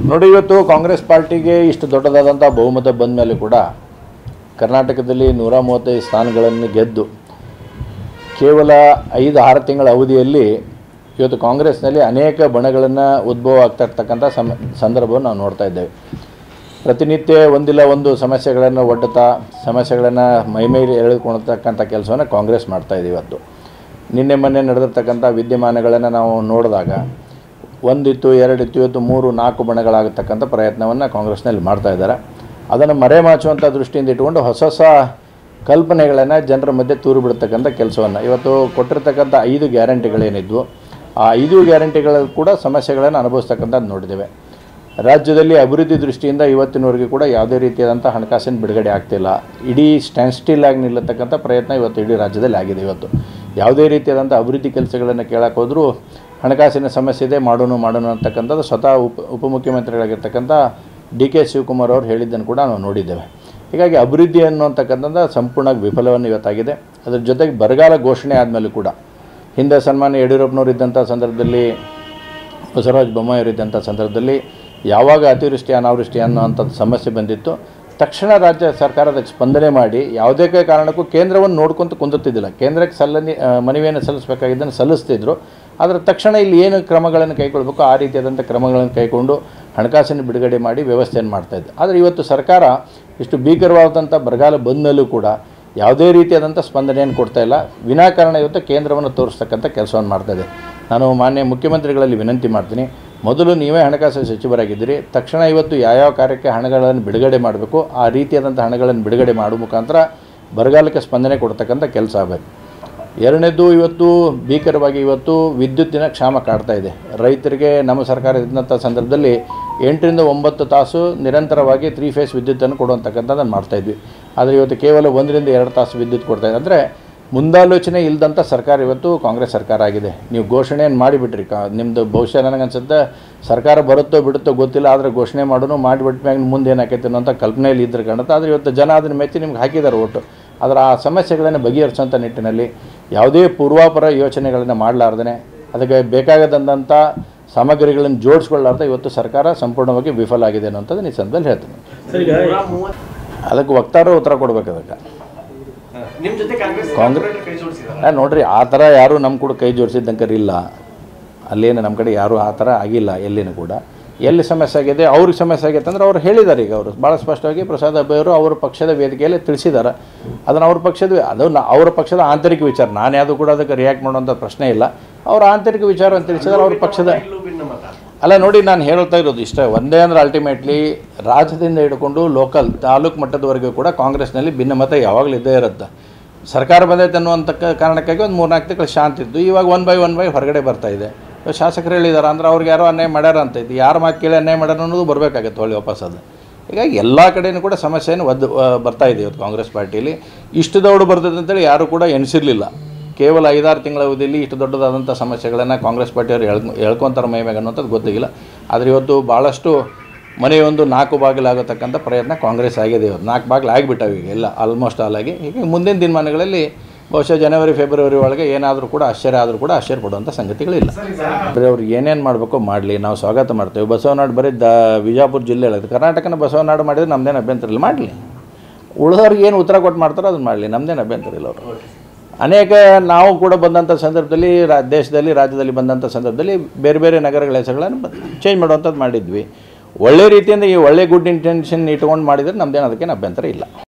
ನೋಡಿ ಇವತ್ತು ಕಾಂಗ್ರೆಸ್ ಪಾರ್ಟಿಗೆ ಇಷ್ಟು ದೊಡ್ಡದಾದಂಥ ಬಹುಮತ ಬಂದ ಮೇಲೆ ಕೂಡ ಕರ್ನಾಟಕದಲ್ಲಿ ನೂರ ಮೂವತ್ತೈದು ಸ್ಥಾನಗಳನ್ನು ಗೆದ್ದು ಕೇವಲ ಐದು ಆರು ತಿಂಗಳ ಅವಧಿಯಲ್ಲಿ ಇವತ್ತು ಕಾಂಗ್ರೆಸ್ನಲ್ಲಿ ಅನೇಕ ಬಣಗಳನ್ನು ಉದ್ಭವ ಆಗ್ತಾ ಇರ್ತಕ್ಕಂಥ ಸಮ ಸಂದರ್ಭವನ್ನು ನಾವು ನೋಡ್ತಾ ಇದ್ದೇವೆ ಪ್ರತಿನಿತ್ಯ ಒಂದಿಲ್ಲ ಒಂದು ಸಮಸ್ಯೆಗಳನ್ನು ಒಡ್ಡುತ್ತಾ ಸಮಸ್ಯೆಗಳನ್ನು ಮೈಮೇಲೆ ಎಳೆದುಕೊಳ್ತಕ್ಕಂಥ ಕೆಲಸವನ್ನು ಕಾಂಗ್ರೆಸ್ ಮಾಡ್ತಾ ಇದೆ ಇವತ್ತು ನಿನ್ನೆ ಮೊನ್ನೆ ನಡೆದಿರ್ತಕ್ಕಂಥ ವಿದ್ಯಮಾನಗಳನ್ನು ನಾವು ನೋಡಿದಾಗ ಒಂದಿತ್ತು ಎರಡಿತ್ತು ಇವತ್ತು ಮೂರು ನಾಲ್ಕು ಬಣಗಳಾಗತಕ್ಕಂಥ ಪ್ರಯತ್ನವನ್ನು ಕಾಂಗ್ರೆಸ್ನಲ್ಲಿ ಮಾಡ್ತಾ ಇದ್ದಾರೆ ಅದನ್ನು ಮರೆಮಾಚುವಂಥ ದೃಷ್ಟಿಯಿಂದ ಇಟ್ಕೊಂಡು ಹೊಸ ಹೊಸ ಕಲ್ಪನೆಗಳನ್ನು ಜನರ ಮಧ್ಯೆ ತೂರು ಬಿಡ್ತಕ್ಕಂಥ ಕೆಲಸವನ್ನು ಇವತ್ತು ಕೊಟ್ಟಿರ್ತಕ್ಕಂಥ ಐದು ಗ್ಯಾರಂಟಿಗಳೇನಿದ್ವು ಆ ಐದು ಗ್ಯಾರಂಟಿಗಳು ಕೂಡ ಸಮಸ್ಯೆಗಳನ್ನು ಅನುಭವಿಸ್ತಕ್ಕಂಥದ್ದು ನೋಡಿದ್ದೇವೆ ರಾಜ್ಯದಲ್ಲಿ ಅಭಿವೃದ್ಧಿ ದೃಷ್ಟಿಯಿಂದ ಇವತ್ತಿನವರೆಗೂ ಕೂಡ ಯಾವುದೇ ರೀತಿಯಾದಂಥ ಹಣಕಾಸಿನ ಬಿಡುಗಡೆ ಆಗ್ತಿಲ್ಲ ಇಡೀ ಸ್ಟ್ಯಾಂಡ್ ಸ್ಟಿಲ್ ಆಗಿ ನಿಲ್ಲತಕ್ಕಂಥ ಪ್ರಯತ್ನ ಇವತ್ತು ಇಡೀ ರಾಜ್ಯದಲ್ಲಿ ಆಗಿದೆ ಇವತ್ತು ಯಾವುದೇ ರೀತಿಯಾದಂಥ ಅಭಿವೃದ್ಧಿ ಕೆಲಸಗಳನ್ನು ಕೇಳಕ್ಕೆ ಹೋದರೂ ಹಣಕಾಸಿನ ಸಮಸ್ಯೆ ಇದೆ ಮಾಡೋಣ ಮಾಡೋಣ ಅಂತಕ್ಕಂಥದ್ದು ಸ್ವತಃ ಉಪ ಉಪಮುಖ್ಯಮಂತ್ರಿಗಳಾಗಿರ್ತಕ್ಕಂಥ ಡಿ ಕೆ ಶಿವಕುಮಾರ್ ಅವರು ಹೇಳಿದ್ದನ್ನು ಕೂಡ ನಾವು ನೋಡಿದ್ದೇವೆ ಹೀಗಾಗಿ ಅಭಿವೃದ್ಧಿ ಅನ್ನುವಂತಕ್ಕಂಥದ್ದು ಸಂಪೂರ್ಣವಾಗಿ ವಿಫಲವನ್ನು ಇವತ್ತಾಗಿದೆ ಅದ್ರ ಜೊತೆಗೆ ಬರಗಾಲ ಘೋಷಣೆ ಆದಮೇಲೂ ಕೂಡ ಹಿಂದೆ ಸನ್ಮಾನ್ಯ ಯಡಿಯೂರಪ್ಪನವರು ಇದ್ದಂಥ ಸಂದರ್ಭದಲ್ಲಿ ಬಸವರಾಜ ಬೊಮ್ಮಾಯಿ ಇದ್ದಂಥ ಸಂದರ್ಭದಲ್ಲಿ ಯಾವಾಗ ಅತಿವೃಷ್ಟಿ ಅನಾವೃಷ್ಟಿ ಅನ್ನೋವಂಥದ್ದು ಸಮಸ್ಯೆ ಬಂದಿತ್ತು ತಕ್ಷಣ ರಾಜ್ಯ ಸರ್ಕಾರ ಅದಕ್ಕೆ ಸ್ಪಂದನೆ ಮಾಡಿ ಯಾವುದೇ ಕಾರಣಕ್ಕೂ ಕೇಂದ್ರವನ್ನು ನೋಡ್ಕೊಂತ ಕುಂದುತ್ತಿದ್ದಿಲ್ಲ ಕೇಂದ್ರಕ್ಕೆ ಸಲ್ಲನಿ ಆ, ಮನವಿಯನ್ನು ಸಲ್ಲಿಸಬೇಕಾಗಿದ್ದನ್ನು ಸಲ್ಲಿಸ್ತಿದ್ರು ಆದರೆ ತಕ್ಷಣ ಇಲ್ಲಿ ಏನು ಕ್ರಮಗಳನ್ನು ಕೈಗೊಳ್ಳಬೇಕು ಆ ರೀತಿಯಾದಂಥ ಕ್ರಮಗಳನ್ನು ಕೈಗೊಂಡು ಹಣಕಾಸಿನ ಬಿಡುಗಡೆ ಮಾಡಿ ವ್ಯವಸ್ಥೆಯನ್ನು ಮಾಡ್ತಾಯಿದ್ದೆ ಆದರೆ ಇವತ್ತು ಸರ್ಕಾರ ಇಷ್ಟು ಭೀಕರವಾದಂಥ ಬರಗಾಲ ಬಂದಮೇಲೂ ಕೂಡ ಯಾವುದೇ ರೀತಿಯಾದಂಥ ಸ್ಪಂದನೆಯನ್ನು ಕೊಡ್ತಾ ಇಲ್ಲ ವಿನಾಕಾರಣ ಇವತ್ತು ಕೇಂದ್ರವನ್ನು ತೋರಿಸ್ತಕ್ಕಂಥ ಕೆಲಸವನ್ನು ಮಾಡ್ತಾಯಿದೆ ನಾನು ಮಾನ್ಯ ಮುಖ್ಯಮಂತ್ರಿಗಳಲ್ಲಿ ವಿನಂತಿ ಮಾಡ್ತೀನಿ ಮೊದಲು ನೀವೇ ಹಣಕಾಸು ಸಚಿವರಾಗಿದ್ದೀರಿ ತಕ್ಷಣ ಇವತ್ತು ಯಾವ್ಯಾವ ಕಾರ್ಯಕ್ಕೆ ಹಣಗಳನ್ನು ಬಿಡುಗಡೆ ಮಾಡಬೇಕು ಆ ರೀತಿಯಾದಂಥ ಹಣಗಳನ್ನು ಬಿಡುಗಡೆ ಮಾಡುವ ಮುಖಾಂತರ ಬರಗಾಲಕ್ಕೆ ಸ್ಪಂದನೆ ಕೊಡ್ತಕ್ಕಂಥ ಕೆಲಸ ಆಗಬೇಕು ಎರಡನೇದು ಇವತ್ತು ಭೀಕರವಾಗಿ ಇವತ್ತು ವಿದ್ಯುತ್ತಿನ ಕ್ಷಾಮ ಕಾಡ್ತಾ ಇದೆ ರೈತರಿಗೆ ನಮ್ಮ ಸರ್ಕಾರ ಇದ್ದಂಥ ಸಂದರ್ಭದಲ್ಲಿ ಎಂಟರಿಂದ ಒಂಬತ್ತು ತಾಸು ನಿರಂತರವಾಗಿ ತ್ರೀ ಫೇಸ್ ವಿದ್ಯುತ್ತನ್ನು ಕೊಡುವಂತಕ್ಕಂಥದ್ದನ್ನು ಮಾಡ್ತಾಯಿದ್ವಿ ಆದರೆ ಇವತ್ತು ಕೇವಲ ಒಂದರಿಂದ ಎರಡು ತಾಸು ವಿದ್ಯುತ್ ಕೊಡ್ತಾಯಿದೆ ಅಂದರೆ ಮುಂದಾಲೋಚನೆ ಇಲ್ಲದಂಥ ಸರ್ಕಾರ ಇವತ್ತು ಕಾಂಗ್ರೆಸ್ ಸರ್ಕಾರ ಆಗಿದೆ ನೀವು ಘೋಷಣೆಯನ್ನು ಮಾಡಿಬಿಟ್ರಿ ಕಾ ನಿಮ್ಮದು ಬಹುಶಃ ನನಗನ್ಸುತ್ತೆ ಸರ್ಕಾರ ಬರುತ್ತೋ ಬಿಡುತ್ತೋ ಗೊತ್ತಿಲ್ಲ ಆದರೆ ಘೋಷಣೆ ಮಾಡೋನು ಮಾಡಿಬಿಟ್ಟ ಮ್ಯಾಗ ಮುಂದೆ ಏನಾಕೈತೆ ಅನ್ನೋಂಥ ಕಲ್ಪನೆಯಲ್ಲಿ ಇದ್ರೆ ಕಾಣುತ್ತೆ ಆದರೆ ಇವತ್ತು ಜನ ಅದನ್ನು ಮೆಚ್ಚಿ ನಿಮ್ಗೆ ಹಾಕಿದ್ದಾರೆ ಒಟ್ಟು ಆದರೆ ಆ ಸಮಸ್ಯೆಗಳನ್ನು ಬಗೆಹರಿಸೋಂಥ ನಿಟ್ಟಿನಲ್ಲಿ ಯಾವುದೇ ಪೂರ್ವಾಪರ ಯೋಚನೆಗಳನ್ನು ಮಾಡಲಾರ್ದೇ ಅದಕ್ಕೆ ಬೇಕಾಗದಂಥ ಸಾಮಗ್ರಿಗಳನ್ನು ಜೋಡಿಸ್ಕೊಳ್ಳಾರ್ದೆ ಇವತ್ತು ಸರ್ಕಾರ ಸಂಪೂರ್ಣವಾಗಿ ವಿಫಲ ಆಗಿದೆ ಅನ್ನೋಂಥದ್ದು ಈ ಸಂದರ್ಭದಲ್ಲಿ ಹೇಳ್ತೀನಿ ಸರ್ ಈಗ ಅದಕ್ಕೆ ವಕ್ತಾರರು ಉತ್ತರ ಕೊಡ್ಬೇಕು ಅದಕ್ಕೆ ನಿಮ್ ಜೊತೆ ಕಾಂಗ್ರೆಸ್ ಕಾಂಗ್ರೆಸ್- ಕೈ ಜೋಡಿಸಿದಾರ ಆ, ನೋಡ್ರಿ ಆ ಥರ ಯಾರು ನಮ್ಮ ಕೂಡ ಕೈ ಜೋಡಿಸಿದ್ದಂಕರ್ ಇಲ್ಲ ಅಲ್ಲೇನು ನಮ್ಮ ಕಡೆ ಯಾರೂ ಆ ಥರ ಆಗಿಲ್ಲ ಎಲ್ಲಿನೂ ಕೂಡ ಎಲ್ಲಿ ಸಮಸ್ಯೆ ಆಗಿದೆ ಅವ್ರಿಗೆ ಸಮಸ್ಯೆ ಆಗೈತೆ ಅಂದ್ರೆ ಅವ್ರು ಹೇಳಿದ್ದಾರೆ ಈಗ ಅವರು ಭಾಳ ಸ್ಪಷ್ಟವಾಗಿ ಪ್ರಸಾದ್ ಅಬ್ಬೆಯವರು ಅವರ ಪಕ್ಷದ ವೇದಿಕೆಯಲ್ಲಿ ತಿಳಿಸಿದ್ದಾರೆ ಅದನ್ನು ಅವ್ರ ಪಕ್ಷದ ಅದು ನ- ಅವರ ಪಕ್ಷದ ಆಂತರಿಕ ವಿಚಾರ ನಾನು ಯಾವುದು ಕೂಡ ಅದಕ್ಕೆ ರಿಯಾಕ್ಟ್ ಮಾಡುವಂಥ ಪ್ರಶ್ನೆ ಇಲ್ಲ ಅವ್ರ ಆಂತರಿಕ ವಿಚಾರವನ್ನು ತಿಳಿಸಿದ್ದಾರೆ ಅವ್ರ ಪಕ್ಷದ ಇಲ್ಲೂ ಭಿನ್ನ ಮತ ಅಲ್ಲ ನೋಡಿ ನಾನು ಹೇಳ್ತಾ ಇರೋದು ಇಷ್ಟ ಒಂದೇ ಅಂದ್ರೆ ಅಲ್ಟಿಮೇಟ್ಲಿ ರಾಜ್ಯದಿಂದ ಹಿಡ್ಕೊಂಡು ಲೋಕಲ್ ತಾಲೂಕು ಮಟ್ಟದವರೆಗೂ ಕೂಡ ಕಾಂಗ್ರೆಸ್ನಲ್ಲಿ ಭಿನ್ನಮತ ಯಾವಾಗಲೂ ಇದ್ದೇ ಇರುತ್ತೆ ಸರ್ಕಾರ ಬಂದೈತೆ ಅನ್ನುವಂಥ ಕ- ಕಾರಣಕ್ಕಾಗಿ ಒಂದು ಮೂರ್ನಾಲ್ಕು ತಿಂಗಳು ಶಾಂತಿ ಇದ್ದು ಇವಾಗ ಒನ್ ಬೈ ಒನ್ ಬೈ ಹೊರಗಡೆ ಬರ್ತಾ ಇದೆ ಇವಾಗ ಶಾಸಕರು ಹೇಳಿದ್ದಾರೆ ಅಂದ್ರೆ ಅವ್ರಿಗೆ ಯಾರೋ ಅನ್ಯಾಯ ಮಾಡ್ಯಾರ ಅಂತ ಇದು ಯಾರ ಮಾತು ಕೇಳಿ ಅನ್ಯಾಯ ಮಾಡ್ಯಾರ ಅನ್ನೋದು ಬರಬೇಕಾಗತ್ತೆ ಹೊಳ್ಳಿ ವಾಪಸ್ ಅದು ಹೀಗಾಗಿ ಎಲ್ಲ ಕಡೆಯೂ ಕೂಡ ಸಮಸ್ಯೆಯನ್ನು ಒದ್ದು ಆ, ಬರ್ತಾ ಇದೆ ಇವತ್ತು ಕಾಂಗ್ರೆಸ್ ಪಾರ್ಟಿಯಲ್ಲಿ ಇಷ್ಟು ದೌಡು ಬರ್ತದೆ ಅಂತೇಳಿ ಯಾರೂ ಕೂಡ ಎಣಿಸಿರಲಿಲ್ಲ ಕೇವಲ ಐದಾರು ತಿಂಗಳ ಅವಧಿಯಲ್ಲಿ ಇಷ್ಟು ದೊಡ್ಡದಾದಂಥ ಸಮಸ್ಯೆಗಳನ್ನು ಕಾಂಗ್ರೆಸ್ ಪಾರ್ಟಿಯವರು ಎಳ್ ಎಳ್ಕೊತಾರೆ ಮೈ ಮ್ಯಾಗ ಅನ್ನೋಂಥದ್ದು ಗೊತ್ತಿಲ್ಲ ಆದರೆ ಇವತ್ತು ಭಾಳಷ್ಟು ಮನೆಯೊಂದು ನಾಲ್ಕು ಬಾಗಿಲಾಗತಕ್ಕಂಥ ಪ್ರಯತ್ನ ಕಾಂಗ್ರೆಸ್ ಆಗಿದೆ ಇವತ್ತು ನಾಲ್ಕು ಬಾಗಿಲು ಆಗಿಬಿಟ್ಟವು ಈಗ ಎಲ್ಲ ಆಲ್ಮೋಸ್ಟ್ ಆಲ್ ಆಗಿ ಹೀಗೆ ಮುಂದಿನ ದಿನಮಾನಗಳಲ್ಲಿ ಬಹುಶಃ ಜನವರಿ ಫೆಬ್ರವರಿ ಒಳಗೆ ಏನಾದರೂ ಕೂಡ ಆಶ್ಚರ್ಯ ಆದರೂ ಕೂಡ ಆಶ್ಚರ್ಯ ಪಡುವಂಥ ಸಂಗತಿಗಳಿಲ್ಲ ಬರೀ ಅವ್ರು ಏನೇನು ಮಾಡಬೇಕೋ ಮಾಡಲಿ ನಾವು ಸ್ವಾಗತ ಮಾಡ್ತೇವೆ ಬಸವನಾಡು ಬರೀ ದ ವಿಜಾಪುರ ಜಿಲ್ಲೆ ಹೇಳೋದು ಕರ್ನಾಟಕನ ಬಸವನಾಡು ಮಾಡಿದ್ರೆ ನಮ್ದೇನು ಅಭ್ಯಂತರ ಇಲ್ಲ ಮಾಡಲಿ ಉಳಿದವ್ರಿಗೆ ಏನು ಉತ್ತರ ಕೊಟ್ಟು ಮಾಡ್ತಾರೋ ಅದನ್ನು ಮಾಡಲಿ ನಮ್ದೇನು ಅಭ್ಯಂತರ ಇಲ್ಲ ಅವರು ಅನೇಕ ನಾವು ಕೂಡ ಬಂದಂಥ ಸಂದರ್ಭದಲ್ಲಿ ರಾ ದೇಶದಲ್ಲಿ ರಾಜ್ಯದಲ್ಲಿ ಬಂದಂಥ ಸಂದರ್ಭದಲ್ಲಿ ಬೇರೆ ಬೇರೆ ನಗರಗಳ ಹೆಸರುಗಳನ್ನು ಚೇಂಜ್ ಮಾಡುವಂಥದ್ದು ಮಾಡಿದ್ವಿ ಒಳ್ಳೆ ರೀತಿಯಿಂದ ಈ ಒಳ್ಳೆ ಗುಡ್ ಇಂಟೆನ್ಷನ್ ಇಟ್ಕೊಂಡು ಮಾಡಿದರೆ ನಮ್ದೇನು ಅದಕ್ಕೇನು ಅಭ್ಯಂತರ ಇಲ್ಲ